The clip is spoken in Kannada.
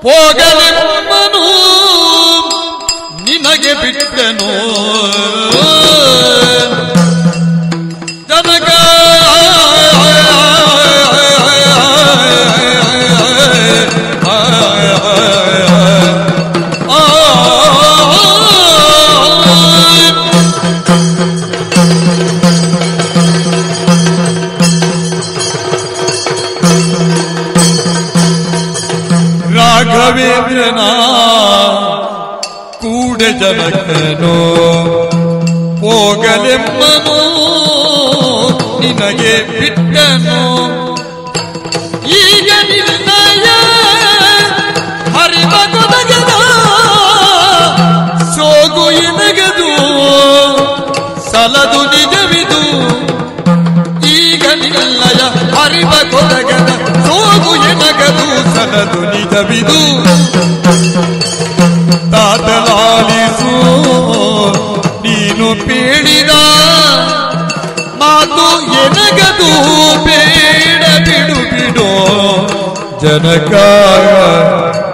ಹೋಗಲೆಮ್ಮನು ನಿನಗೆ ಬಿಟ್ಟನು ಜನಕ ರಾಘವೇಂದ್ರನ ಕೂಡ ಜನಕನು ಹೋಗಲೆಮ್ಮನು ನಿನಗೆ ಬಿಟ್ಟನು ಈಗ ನಿನ್ನಯ ಹರಿಮಗುನಗದ ಸೋಗು ಎನಗದು ಸಲದು ನಿಜವಿದು ಈಗ ನಿನ್ನಯ ಹರಿವ ಕೊರಗದ ಸೋಗು ಎನಗದು ಸಲದು ನಿಜವಿದು ತಾತಲಾಲಿಸು ನೀನು ಪೇಳಿದ ಮಾತು ಎನಗದು ಬೇಡ ಬಿಡು ಬಿಡು ಜನಕ